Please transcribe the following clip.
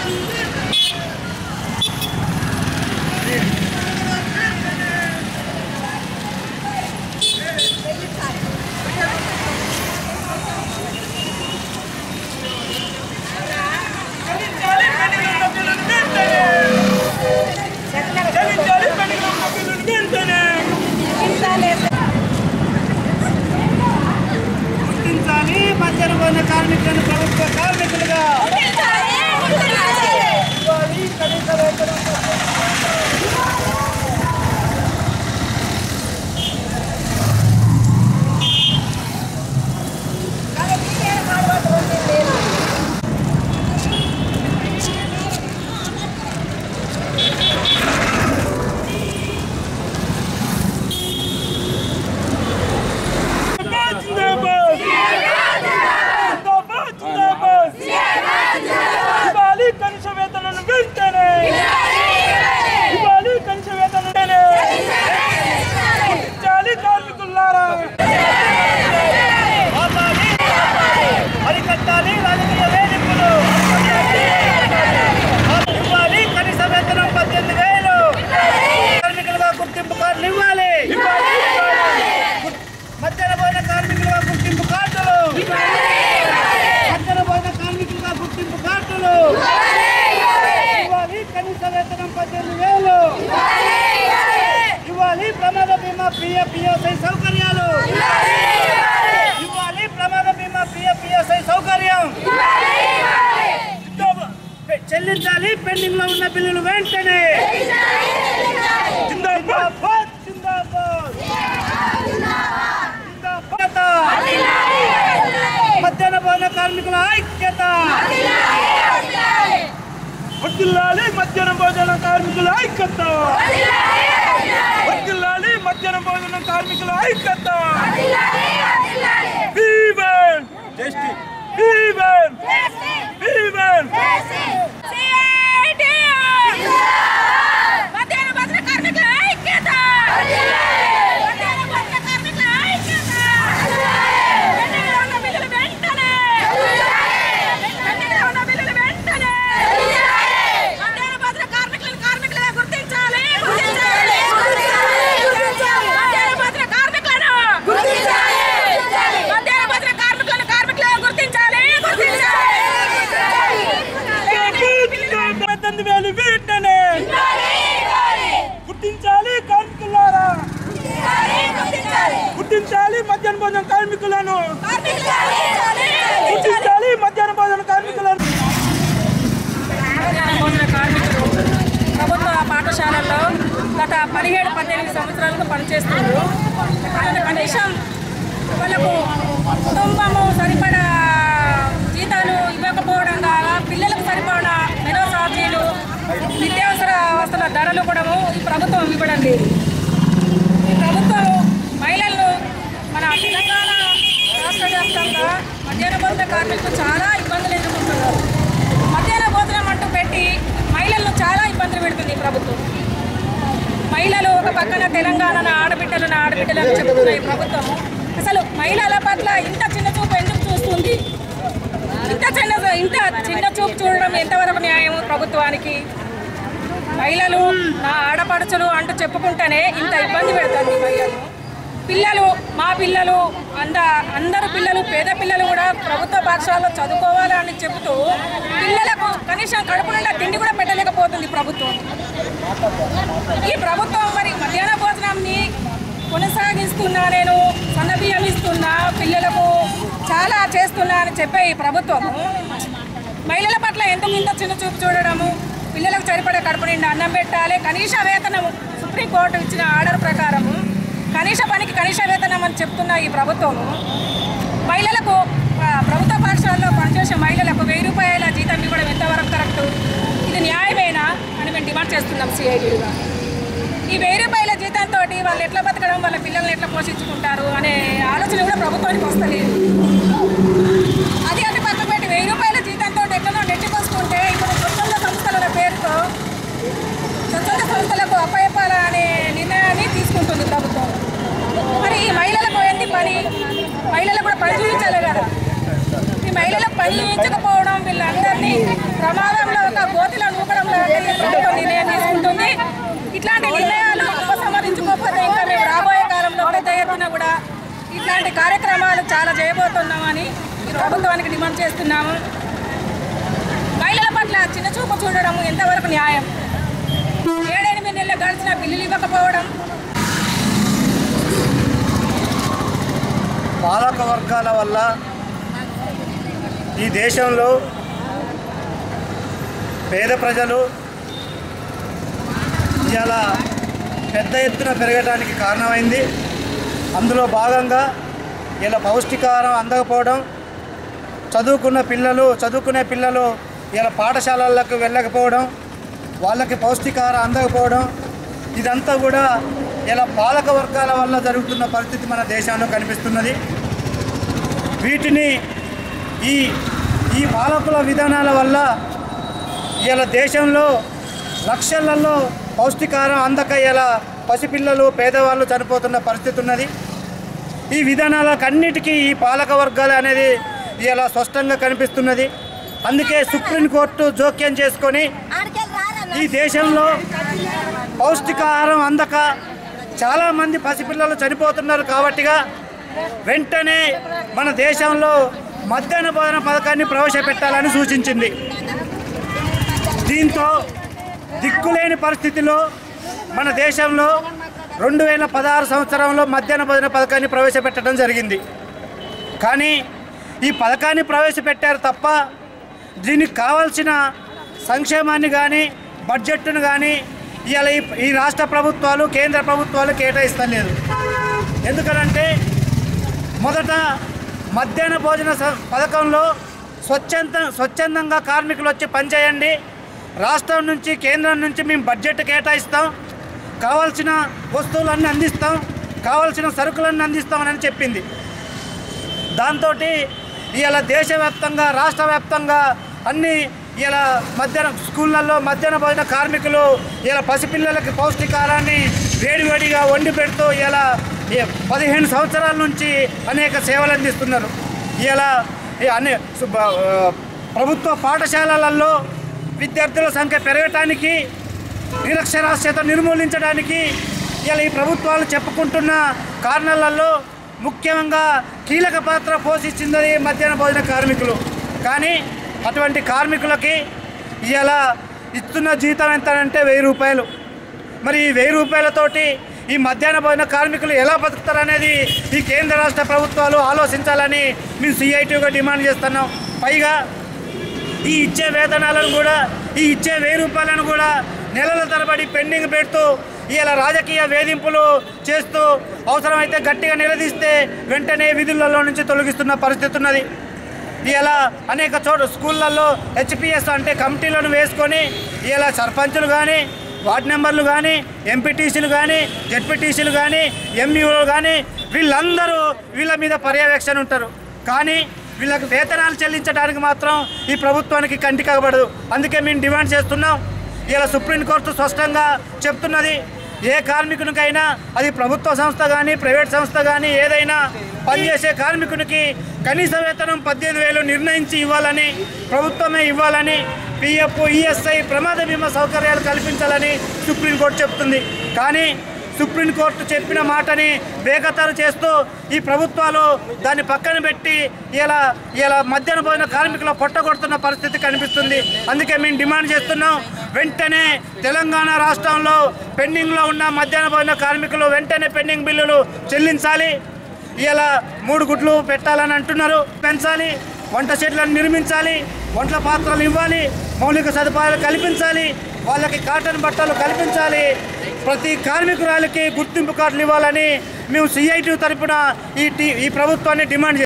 గుర్తించాలి మధ్యాహ్న భోజన కార్మికులను ప్రభుత్వ కార్మికులుగా ఇవ్వాలి కనీస వేతనం జిందాబాద్ జిందాబాద్ జిందాబాద్ ఇవ్వాలి కనీస వేతనం వెంటనే ఇవ్వాలి కనీస వేతనం వెంటనే గుర్తించాలి కార్మికులారా ఆపాలి, అరికట్టాలి రాజకీయ వేధింపులు ఇవ్వాలి కనీస వేతనం పద్దెనిమిది వేలు కార్మికులుగా గుర్తింపు కార్డులు ఇవ్వాలి మధ్యాహ్న భోజన కార్మికులుగా గుర్తింపు కార్డులు మధ్యాహ్న భోజన కార్మికులుగా గుర్తింపు కార్డులు ఇవ్వాలి కనీస వేతనం పద్దెనిమిది వేలు ఇవ్వాలి ప్రమాద బీమా పిఎ పిఎస్ఐ సౌకర్యాలు ఇవ్వాలి ప్రమాద బీమా పిఎ పిఎస్ఐ సౌకర్యం చెల్లించాలి పెండింగ్ లో ఉన్న బిల్లులు వెంటనే జిందాబాద్ జిందాబాద్ జిందాబాద్ మధ్యాహ్న భోజన కార్మికుల ఐక్యత వర్దిల్లాలి మధ్యాహ్న భోజన కార్మికుల ఐక్యత వర్దిల్లాలి మధ్యాహ్న భోజన కార్మికుల ఐక్యత వీవెన్ వీవెన్ వీవెన్ మధ్యాహ్న భోజన కార్మికుల ఐక్యత మధ్యాహ్న భోజన కార్మికుల ఐక్యత పెండింగ్లో ఉన్న బిల్లులు వెంటనే పెండింగ్లో ఉన్న బిల్లులు వెంటనే మధ్యాహ్న భోజన కార్మికులను కార్మికులుగా గుర్తించాలి గుర్తించాలి మధ్యాహ్న భోజన కార్మికులను గుర్తించాలి మధ్యాహ్న భోజన కార్మికులను కార్మికులుగా గుర్తించాలి గుర్తించాలి పద్దెనిమిది వేలు వెంటనే గుర్తించాలి కార్మికులారా గుర్తించాలి మధ్యాహ్న భోజన కార్మికులను గుర్తించాలి మధ్యాహ్న భోజన కార్మికులను మధ్యాహ్న భోజన కార్మికులు ప్రభుత్వ పాఠశాలల్లో గత పదిహేడు పద్దెనిమిది సంవత్సరాలుగా పనిచేస్తున్నారు వాళ్ళ కనీసం వాళ్ళకు కుటుంబము సరిపడా జీతాలు ఇవ్వకపోవడం కాగా పిల్లలకు సరిపడా మెనో ఛార్జీలు నిత్యావసర వస్తువుల ధరలు కూడా ఈ ప్రభుత్వం ఇవ్వడం లేదు ఈ ప్రభుత్వం మహిళలను మన తెలంగాణ రాష్ట్ర వ్యాప్తంగా మధ్యాహ్న భోజన కార్మికులు చాలా ఇబ్బందులు ఎదుర్కొంటున్నారు మధ్యాహ్న భోజనం అంటూ పెట్టి మహిళలను చాలా ఇబ్బందులు పెడుతుంది ఈ ప్రభుత్వం మహిళలు ఒక పక్కన తెలంగాణ ఆడబిడ్డలు నా ఆడబిడ్డలు అని చెబుతున్న ఈ ప్రభుత్వం అసలు మహిళల పట్ల ఇంత చిన్న చూపు ఎందుకు చూస్తుంది ఇంత చిన్న ఇంత చిన్న చూపు చూడడం ఎంతవరకు న్యాయం ప్రభుత్వానికి మహిళలు నా ఆడపడుచులు అంటూ చెప్పుకుంటేనే ఇంత ఇబ్బంది పెడుతుంది మహిళలు పిల్లలు మా పిల్లలు అంద అందరు పిల్లలు పేద పిల్లలు కూడా ప్రభుత్వ పాఠశాలలో చదువుకోవాలని చెబుతూ పిల్లలకు కనీసం కడుపు నిండా తిండి కూడా పెట్టలేకపోతుంది ప్రభుత్వం ఈ ప్రభుత్వం మరి మధ్యాహ్న భోజనాన్ని కొనసాగిస్తున్నా నేను సన్న బియ్యం ఇస్తున్నా పిల్లలకు చాలా చేస్తున్నా అని చెప్పే ఈ ప్రభుత్వము మహిళల పట్ల ఎందుకు ఇంత చిన్న చూపు చూడడము పిల్లలకు సరిపడే కడుపు నిండా అన్నం పెట్టాలి కనీస వేతనము సుప్రీంకోర్టు ఇచ్చిన ఆర్డర్ ప్రకారము కనీస పనికి కనీస వేతనం అని చెప్తున్న ఈ ప్రభుత్వము మహిళలకు ఆ, ప్రభుత్వ పాఠశాలలో పనిచేసే మహిళలకు వెయ్యి రూపాయల జీతం ఇవ్వడం ఎంతవరకు కరెక్టు ఇది న్యాయమేనా అని మేము డిమాండ్ చేస్తున్నాం సిఐటీగా ఈ వెయ్యి రూపాయల జీతంతో వాళ్ళు ఎట్లా బతకడం వాళ్ళ పిల్లల్ని ఎట్లా పోషించుకుంటారు అనే ఆలోచన కూడా ప్రభుత్వానికి వస్తలేదు అది అది పక్కన పెట్టి వెయ్యి రూపాయల జీతంతో ఎట్లనో నెట్టిపోసుకుంటే ఇప్పుడు స్వచ్ఛంద సంస్థల పేరుతో స్వచ్ఛంద సంస్థలకు అప్పయపాల అనే నిర్ణయాన్ని తీసుకుంటుంది ప్రభుత్వం మరి ఈ మహిళలకు ఏంది పని మహిళలకు కూడా పని చూపించాలి కదా ఈ మహిళలకు పని చేయించకపోవడం వీళ్ళందరినీ ప్రమాదంలో ఒక ఘోర పనిచేస్తున్నాము మహిళల పట్ల చిన్న చూపు చూడడం ఎంతవరకు న్యాయం ఏడెనిమిది నెలలు గడిచిన బిల్లులు ఇవ్వకపోవడం పాలక వర్గాల వల్ల ఈ దేశంలో పేద ప్రజలు ఇలా పెద్ద ఎత్తున పెరగడానికి కారణమైంది అందులో భాగంగా ఇలా పౌష్టికాహారం అందకపోవడం చదువుకున్న పిల్లలు చదువుకునే పిల్లలు ఇలా పాఠశాలలకు వెళ్ళకపోవడం వాళ్ళకి పౌష్టికాహారం అందకపోవడం ఇదంతా కూడా ఇలా పాలక వర్గాల వల్ల జరుగుతున్న పరిస్థితి మన దేశంలో కనిపిస్తున్నది వీటిని ఈ ఈ పాలకుల విధానాల వల్ల ఇలా దేశంలో లక్షలలో పౌష్టికాహారం అందక ఇలా పసిపిల్లలు పేదవాళ్ళు చనిపోతున్న పరిస్థితి ఉన్నది ఈ విధానాలకన్నిటికీ ఈ పాలక వర్గాలు అనేది ఇలా స్పష్టంగా కనిపిస్తున్నది అందుకే సుప్రీంకోర్టు జోక్యం చేసుకొని ఈ దేశంలో పౌష్టికాహారం అందక చాలామంది పసిపిల్లలు చనిపోతున్నారు కాబట్టిగా వెంటనే మన దేశంలో మధ్యాహ్న భోజన పథకాన్ని ప్రవేశపెట్టాలని సూచించింది దీంతో దిక్కులేని పరిస్థితిలో మన దేశంలో రెండు వేల పదహారు సంవత్సరంలో మధ్యాహ్న భోజన పథకాన్ని ప్రవేశపెట్టడం జరిగింది కానీ ఈ పథకాన్ని ప్రవేశపెట్టారు తప్ప దీనికి కావాల్సిన సంక్షేమాన్ని కానీ బడ్జెట్ను కానీ ఇవాళ ఈ ఈ రాష్ట్ర ప్రభుత్వాలు కేంద్ర ప్రభుత్వాలు కేటాయిస్తలేదు ఎందుకనంటే మొదట మధ్యాహ్న భోజన స- పథకంలో స్వచ్ఛంద స్వచ్ఛందంగా కార్మికులు వచ్చి పనిచేయండి రాష్ట్రం నుంచి కేంద్రం నుంచి మేము బడ్జెట్ కేటాయిస్తాం కావాల్సిన వస్తువులన్నీ అందిస్తాం కావాల్సిన సరుకులన్నీ అందిస్తామని చెప్పింది దాంతో ఇలా దేశవ్యాప్తంగా రాష్ట్ర వ్యాప్తంగా అన్ని ఇలా మధ్యాహ్నం స్కూళ్ళల్లో మధ్యాహ్న భోజన కార్మికులు ఇలా పసిపిల్లలకి పౌష్టికారాన్ని వేడివేడిగా వండి పెడుతూ ఇలా ఈ పదిహేను సంవత్సరాల నుంచి అనేక సేవలు అందిస్తున్నారు ఇలా ఈ అనే సు- బ- ఆ, ప్రభుత్వ పాఠశాలలలో విద్యార్థుల సంఖ్య పెరగటానికి నిరక్షరాస్యత నిర్మూలించడానికి ఇలా ఈ ప్రభుత్వాలు చెప్పుకుంటున్న కారణాలలో ముఖ్యంగా కీలక పాత్ర పోషించింది మధ్యాహ్న భోజన కార్మికులు కానీ అటువంటి కార్మికులకి ఇలా ఇస్తున్న జీతం ఎంత అంటే వెయ్యి రూపాయలు మరి ఈ వెయ్యి రూపాయలతోటి ఈ మధ్యాహ్న భోజన కార్మికులు ఎలా బతుకుతారనేది ఈ కేంద్ర రాష్ట్ర ప్రభుత్వాలు ఆలోచించాలని మేము సిఐటిగా డిమాండ్ చేస్తున్నాం పైగా ఈ ఇచ్చే వేతనాలను కూడా ఈ ఇచ్చే వెయ్యి రూపాయలను కూడా నెలల తరబడి పెండింగ్ పెడుతూ ఇలా రాజకీయ వేధింపులు చేస్తూ అవసరమైతే గట్టిగా నిలదీస్తే వెంటనే విధులలో నుంచి తొలగిస్తున్న పరిస్థితి ఉన్నది ఇలా అనేక చోట్ల స్కూళ్ళల్లో హెచ్పిఎస్ అంటే కమిటీలను వేసుకొని ఇలా సర్పంచులు కానీ వార్డు మెంబర్లు కానీ ఎంపీటీసీలు కానీ జెడ్పీటీసీలు కానీ ఎంఈఓలు కానీ వీళ్ళందరూ వీళ్ళ మీద పర్యవేక్షణ ఉంటారు కానీ వీళ్ళకి వేతనాలు చెల్లించడానికి మాత్రం ఈ ప్రభుత్వానికి కంటి కగబడదు అందుకే మేము డిమాండ్ చేస్తున్నాం ఇలా సుప్రీంకోర్టు స్పష్టంగా చెప్తున్నది ఏ కార్మికునికైనా అది ప్రభుత్వ సంస్థ కానీ ప్రైవేట్ సంస్థ కానీ ఏదైనా పనిచేసే కార్మికునికి కనీస వేతనం పద్దెనిమిది వేలు నిర్ణయించి ఇవ్వాలని ప్రభుత్వమే ఇవ్వాలని పిఎఫ్ ఈఎస్ఐ ప్రమాద బీమా సౌకర్యాలు కల్పించాలని సుప్రీంకోర్టు చెప్తుంది కానీ సుప్రీంకోర్టు చెప్పిన మాటని బేఖతారు చేస్తూ ఈ ప్రభుత్వాలు దాన్ని పక్కన పెట్టి ఇలా ఇలా మధ్యాహ్న భోజన కార్మికుల పొట్టగొడుతున్న పరిస్థితి కనిపిస్తుంది అందుకే మేము డిమాండ్ చేస్తున్నాం వెంటనే తెలంగాణ రాష్ట్రంలో పెండింగ్లో ఉన్న మధ్యాహ్న భోజన కార్మికులు వెంటనే పెండింగ్ బిల్లులు చెల్లించాలి ఇలా మూడు గుడ్లు పెట్టాలని అంటున్నారు పెంచాలి వంట షెడ్లను నిర్మించాలి వంటల పాత్రలు ఇవ్వాలి మౌలిక సదుపాయాలు కల్పించాలి వాళ్ళకి కాటన్ బట్టలు కల్పించాలి ప్రతి కార్మికురాలకి గుర్తింపు కార్డులు ఇవ్వాలని మేము సిఐటి తరపున ఈ టీ ఈ ప్రభుత్వాన్ని డిమాండ్ చేస్తాం